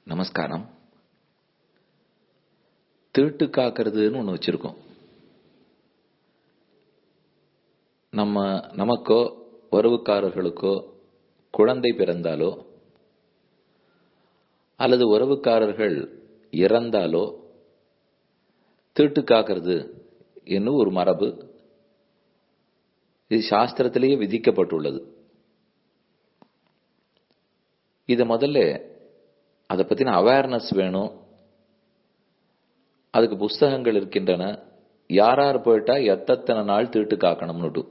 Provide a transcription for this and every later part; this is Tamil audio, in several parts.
நமஸ்காரம் தீட்டு காக்கிறதுன்னு ஒன்று வச்சிருக்கோம் நம்ம நமக்கோ உறவுக்காரர்களுக்கோ குழந்தை பிறந்தாலோ அல்லது உறவுக்காரர்கள் இறந்தாலோ தீட்டு காக்கிறது என்னும் ஒரு மரபு இது சாஸ்திரத்திலேயே விதிக்கப்பட்டுள்ளது இது முதல்ல அதை பத்தின அவேர்னஸ் வேணும் அதுக்கு புஸ்தகங்கள் இருக்கின்றன யார் யார் போயிட்டா எத்தனை நாள் தீட்டு காக்கணும்னுட்டு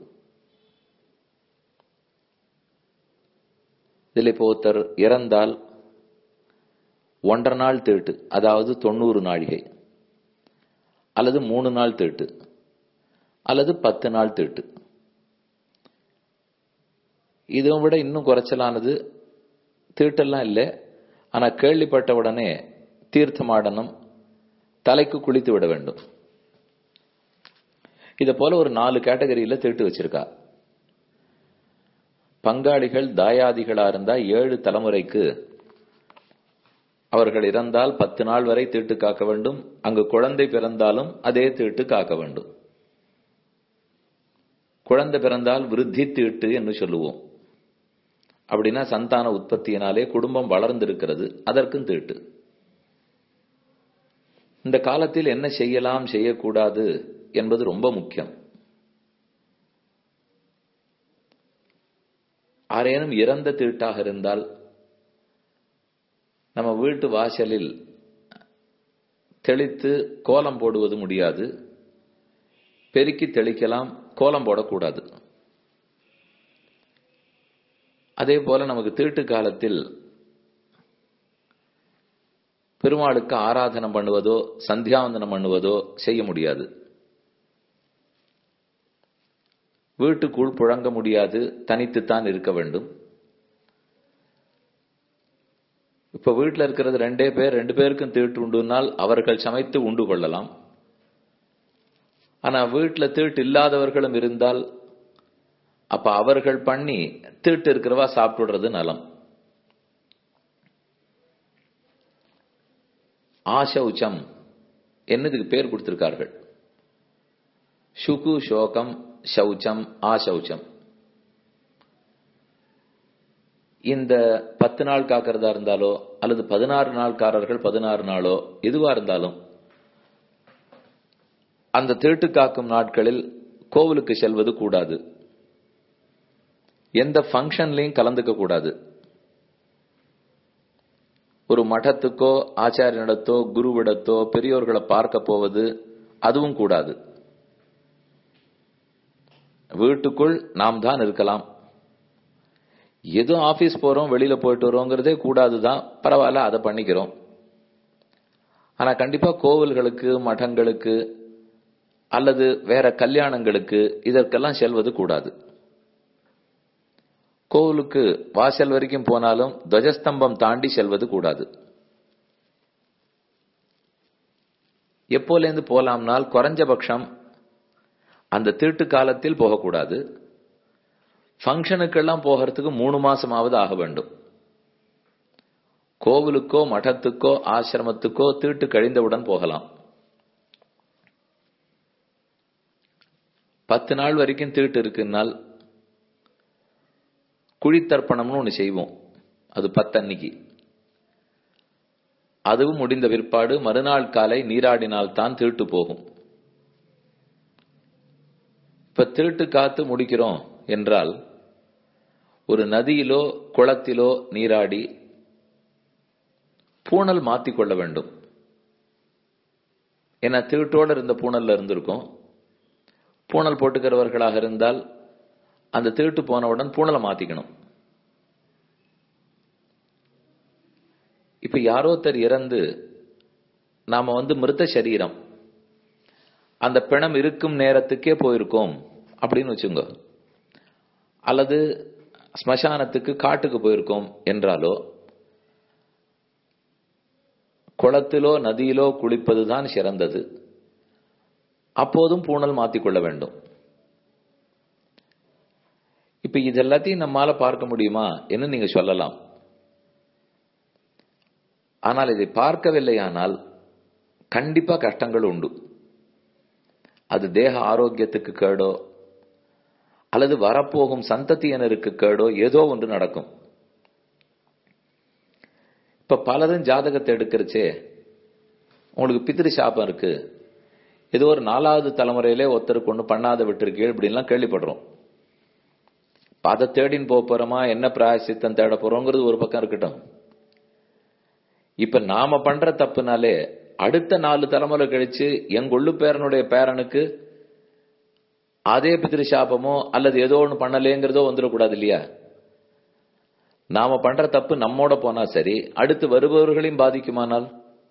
இதில் இப்போ ஒருத்தர் இறந்தால் ஒன்றரை நாள் தீட்டு அதாவது தொண்ணூறு நாழிகை அல்லது மூணு நாள் தீட்டு அல்லது பத்து நாள் தீட்டு இதை விட இன்னும் குறைச்சலானது தீட்டெல்லாம் இல்லை ஆனா கேள்விப்பட்ட உடனே தீர்த்தமாடனம் தலைக்கு குளித்து விட வேண்டும் இத போல ஒரு நாலு கேட்டகரியில தீட்டு வச்சிருக்கா பங்காளிகள் தாயாதிகளா இருந்தா ஏழு தலைமுறைக்கு அவர்கள் இறந்தால் பத்து நாள் வரை தீட்டு காக்க வேண்டும் அங்கு குழந்தை பிறந்தாலும் அதே தீட்டு காக்க வேண்டும் குழந்தை பிறந்தால் விருத்தி தீட்டு என்று சொல்லுவோம் அப்படின்னா சந்தான உற்பத்தியினாலே குடும்பம் வளர்ந்திருக்கிறது அதற்கும் தீட்டு இந்த காலத்தில் என்ன செய்யலாம் செய்யக்கூடாது என்பது ரொம்ப முக்கியம் ஆரேனும் இறந்த தீட்டாக இருந்தால் நம்ம வீட்டு வாசலில் தெளித்து கோலம் போடுவது முடியாது பெருக்கி தெளிக்கலாம் கோலம் போடக்கூடாது அதே போல நமக்கு தீட்டு காலத்தில் பெருமாளுக்கு ஆராதனம் பண்ணுவதோ சந்தியாவந்தனம் பண்ணுவதோ செய்ய முடியாது வீட்டுக்குள் புழங்க முடியாது தனித்துத்தான் இருக்க வேண்டும் இப்ப வீட்டில் இருக்கிறது ரெண்டே பேர் ரெண்டு பேருக்கும் தீட்டு உண்டுனால் அவர்கள் சமைத்து உண்டு கொள்ளலாம் ஆனா வீட்டில் தீட்டு இல்லாதவர்களும் இருந்தால் அப்ப அவர்கள் பண்ணி தீட்டு இருக்கிறவா சாப்பிடுறது நலம் ஆசௌச்சம் என்னதுக்கு பேர் கொடுத்திருக்கார்கள் சுகு சோகம் சௌச்சம் ஆசௌச்சம் இந்த பத்து நாள் காக்கிறதா இருந்தாலோ அல்லது பதினாறு நாள்காரர்கள் பதினாறு நாளோ எதுவா இருந்தாலும் அந்த தீட்டு காக்கும் நாட்களில் கோவிலுக்கு செல்வது கூடாது எந்த ஃபங்க்ஷன்லையும் கலந்துக்க கூடாது ஒரு மഠத்துக்கோ ஆச்சாரியனிடத்தோ குருவிடத்தோ பெரியோர்களை பார்க்க போவது அதுவும் கூடாது வீட்டுக்குள் நாம் தான் இருக்கலாம் ஏதோ ஆபீஸ் போறோம் வெளியில போயிட்டு வரோங்கிறதே கூடாதுதான் பரவாயில்ல அதை பண்ணிக்கிறோம் ஆனா கண்டிப்பா கோவில்களுக்கு மடங்களுக்கு அல்லது வேற கல்யாணங்களுக்கு இதற்கெல்லாம் செல்வது கூடாது கோவிலுக்கு வாசல் வரைக்கும் போனாலும் துவஜஸ்தம்பம் தாண்டி செல்வது கூடாது எப்போலேருந்து போலாம்னால் குறைஞ்சபட்சம் அந்த தீட்டு காலத்தில் போகக்கூடாது ஃபங்க்ஷனுக்கெல்லாம் போகிறதுக்கு மூணு மாசமாவது ஆக வேண்டும் கோவிலுக்கோ மഠத்துக்கோ ஆசிரமத்துக்கோ தீட்டு கழிந்தவுடன் போகலாம் பத்து நாள் வரைக்கும் தீட்டு இருக்குன்னால் குழித்தர்ப்பணம்னு ஒன்று செய்வோம் அது பத்தன்னைக்கு அதுவும் முடிந்த பிற்பாடு மறுநாள் காலை நீராடினால் தான் தீட்டு போகும் இப்ப தீட்டு காத்து முடிக்கிறோம் என்றால் ஒரு நதியிலோ குளத்திலோ நீராடி பூனல் மாத்திக்கொள்ள வேண்டும் ஏன்னா தீட்டோடு இருந்த பூனல்ல இருந்திருக்கும் பூனல் போட்டுக்கிறவர்களாக இருந்தால் அந்த தீட்டு போனவுடன் பூனலை மாத்திக்கணும் இப்ப யாரோத்தர் இறந்து நாம வந்து மிருத சரீரம் அந்த பிணம் இருக்கும் நேரத்துக்கே போயிருக்கோம் அப்படின்னு வச்சுங்க அல்லது ஸ்மசானத்துக்கு காட்டுக்கு போயிருக்கோம் என்றாலோ குளத்திலோ நதியிலோ குளிப்பதுதான் சிறந்தது அப்போதும் பூனல் மாத்திக்கொள்ள வேண்டும் இப்ப இது எல்லாத்தையும் நம்மால பார்க்க முடியுமா என்று நீங்க சொல்லலாம் ஆனால் இதை பார்க்கவில்லையானால் கண்டிப்பா கஷ்டங்கள் உண்டு அது தேக ஆரோக்கியத்துக்கு கேடோ அல்லது வரப்போகும் சந்ததியினருக்கு கேடோ ஏதோ ஒன்று நடக்கும் இப்ப பலரும் ஜாதகத்தை எடுக்கிறச்சே உங்களுக்கு பித்திரு சாபம் இருக்கு ஏதோ ஒரு நாலாவது தலைமுறையிலே ஒருத்தருக்கு ஒன்று பண்ணாத விட்டுருக்கு இப்படின்லாம் கேள்விப்படுறோம் அதை தேடின்னு போக போறோமா என்ன பிராயசித்தம் தேட போறோங்கிறது ஒரு பக்கம் இருக்கட்டும் இப்ப நாம பண்ற தப்புனாலே அடுத்த நாலு தலைமுறை கழிச்சு எங்க உள்ளு பேரனுடைய பேரனுக்கு அதே பித்திரு சாபமோ அல்லது ஏதோ ஒன்று பண்ணலேங்கிறதோ வந்துடக்கூடாது இல்லையா நாம பண்ற தப்பு நம்மோட போனா சரி அடுத்து வருபவர்களையும் பாதிக்குமானால்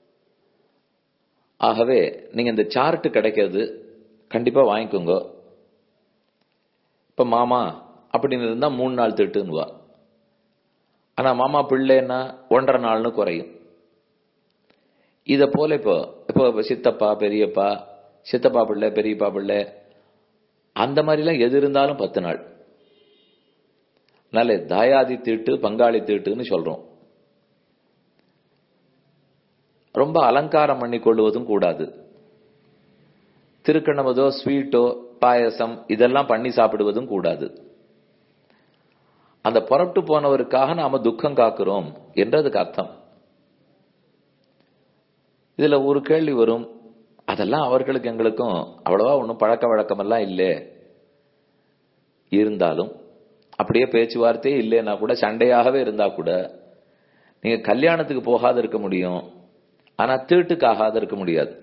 ஆகவே நீங்க இந்த சார்ட் கிடைக்கிறது கண்டிப்பா வாங்கிக்கோங்க இப்ப மாமா அப்படின்னு இருந்தா மூணு நாள் திட்டுன்னுவா ஆனா மாமா பிள்ளைன்னா ஒன்றரை நாள்னு குறையும் இத போல இப்போ இப்போ சித்தப்பா பெரியப்பா சித்தப்பா பிள்ளை பெரியப்பா பிள்ளை அந்த மாதிரிலாம் எது இருந்தாலும் பத்து நாள் நல்ல தாயாதி தீட்டு பங்காளி தீட்டுன்னு சொல்றோம் ரொம்ப அலங்காரம் பண்ணி கொள்வதும் கூடாது திருக்கணமதோ ஸ்வீட்டோ பாயசம் இதெல்லாம் பண்ணி சாப்பிடுவதும் கூடாது அந்த புறப்பட்டு போனவருக்காக நாம துக்கம் காக்கிறோம் என்றதுக்கு அர்த்தம் இதுல ஒரு கேள்வி வரும் அதெல்லாம் அவர்களுக்கு எங்களுக்கும் அவ்வளவா ஒன்றும் பழக்க வழக்கமெல்லாம் இல்லை இருந்தாலும் அப்படியே பேச்சுவார்த்தையே இல்லைன்னா கூட சண்டையாகவே இருந்தா கூட நீங்க கல்யாணத்துக்கு போகாத இருக்க முடியும் ஆனா தீட்டுக்கு ஆகாத இருக்க முடியாது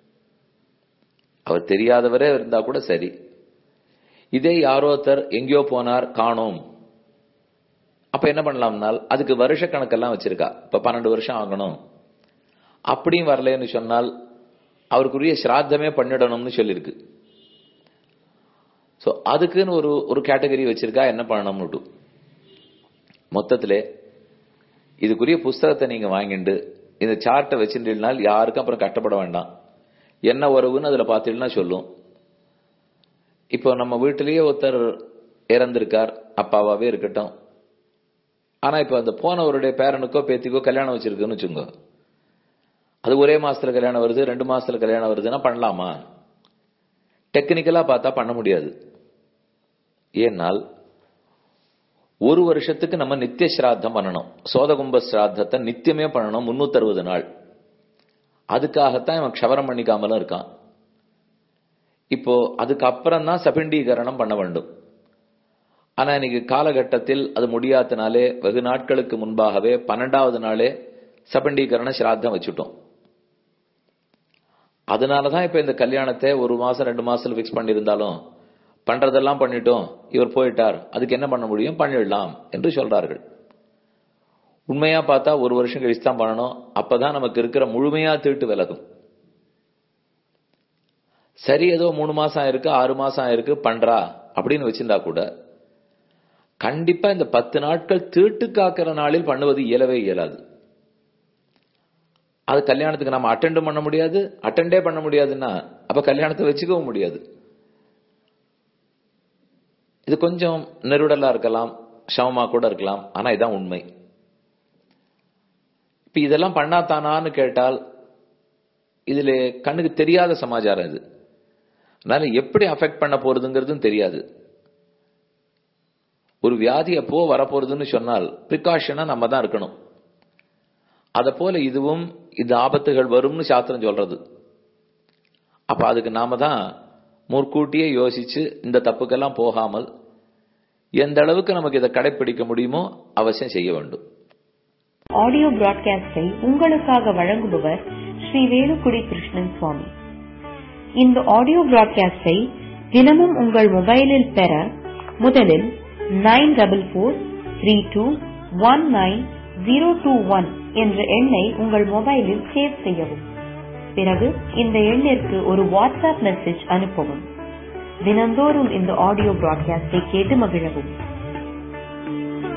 அவர் தெரியாதவரே இருந்தா கூட சரி இதே யாரோ ஒருத்தர் எங்கேயோ போனார் காணோம் அப்ப என்ன பண்ணலாம்னால் அதுக்கு வருஷ கணக்கெல்லாம் வச்சிருக்கா இப்ப பன்னெண்டு வருஷம் ஆகணும் அப்படியும் வரலன்னு சொன்னால் அவருக்குரிய சிராத்தமே பண்ணிடணும்னு சொல்லியிருக்கு ஸோ அதுக்குன்னு ஒரு ஒரு கேட்டகரி வச்சிருக்கா என்ன பண்ணணும்னு மொத்தத்திலே இதுக்குரிய புஸ்தகத்தை நீங்க வாங்கிட்டு இந்த சார்ட்டை வச்சுட்டீங்கனால் யாருக்கும் அப்புறம் கஷ்டப்பட வேண்டாம் என்ன உறவுன்னு அதுல பார்த்தீங்கன்னா சொல்லும் இப்போ நம்ம வீட்டிலேயே ஒருத்தர் இறந்திருக்கார் அப்பாவாவே இருக்கட்டும் ஆனா இப்ப அந்த போனவருடைய பேரனுக்கோ பேத்திக்கோ கல்யாணம் வச்சிருக்குன்னு வச்சுங்க அது ஒரே மாசத்துல கல்யாணம் வருது ரெண்டு மாசத்துல கல்யாணம் வருதுன்னா பண்ணலாமா டெக்னிக்கலா பார்த்தா பண்ண முடியாது ஏனால் ஒரு வருஷத்துக்கு நம்ம நித்திய சிராத்தம் பண்ணணும் சோதகும்ப சிராத்தத்தை நித்தியமே பண்ணணும் முன்னூத்தி அறுபது நாள் அதுக்காகத்தான் இவன் க்ஷவரம் பண்ணிக்காமலும் இருக்கான் இப்போ அதுக்கு அப்புறம் தான் சபிண்டீகரணம் பண்ண வேண்டும் ஆனா இன்னைக்கு காலகட்டத்தில் அது முடியாதனாலே வெகு நாட்களுக்கு முன்பாகவே பன்னெண்டாவது நாளே சபண்டீகரண சிராத்தம் வச்சுட்டோம் அதனாலதான் இப்ப இந்த கல்யாணத்தை ஒரு மாசம் ரெண்டு மாசத்துல பிக்ஸ் பண்ணியிருந்தாலும் பண்றதெல்லாம் பண்ணிட்டோம் இவர் போயிட்டார் அதுக்கு என்ன பண்ண முடியும் பண்ணிடலாம் என்று சொல்றார்கள் உண்மையா பார்த்தா ஒரு வருஷம் கழிச்சு தான் பண்ணணும் அப்பதான் நமக்கு இருக்கிற முழுமையா தீட்டு விலகும் சரி ஏதோ மூணு மாசம் ஆயிருக்கு ஆறு மாசம் ஆயிருக்கு பண்றா அப்படின்னு வச்சிருந்தா கூட கண்டிப்பா இந்த பத்து நாட்கள் தீட்டு காக்கிற நாளில் பண்ணுவது இயலவே இயலாது அது கல்யாணத்துக்கு நம்ம அட்டெண்டும் பண்ண முடியாது அட்டெண்டே பண்ண முடியாதுன்னா அப்ப கல்யாணத்தை வச்சுக்கவும் முடியாது இது கொஞ்சம் நெருடலா இருக்கலாம் சமமா கூட இருக்கலாம் ஆனா இதான் உண்மை இப்ப இதெல்லாம் பண்ணாதானான்னு கேட்டால் இதுல கண்ணுக்கு தெரியாத சமாச்சாரம் இது அதனால எப்படி அஃபெக்ட் பண்ண போறதுங்கிறதும் தெரியாது ஒரு வியாதி எப்போ வரப்போறதுன்னு சொன்னால் ப்ரிகாஷனா நம்ம தான் இருக்கணும் அத போல இதுவும் இந்த ஆபத்துகள் வரும்னு சாஸ்திரம் சொல்றது அப்ப அதுக்கு நாம தான் முற்கூட்டியே யோசிச்சு இந்த தப்புக்கெல்லாம் போகாமல் எந்த அளவுக்கு நமக்கு இதை கடைபிடிக்க முடியுமோ அவசியம் செய்ய வேண்டும் ஆடியோ பிராட்காஸ்டை உங்களுக்காக வழங்குபவர் ஸ்ரீ வேலுக்குடி கிருஷ்ணன் சுவாமி இந்த ஆடியோ பிராட்காஸ்டை தினமும் உங்கள் மொபைலில் பெற முதலில் nine double four three two one nine zero two one என்ற எண்ணை உங்கள் மொபைலில் சேவ் செய்யவும் பிறகு இந்த எண்ணிற்கு ஒரு வாட்ஸ்அப் மெசேஜ் அனுப்பவும் தினந்தோறும் இந்த ஆடியோ பிராட்காஸ்டை கேட்டு மகிழவும்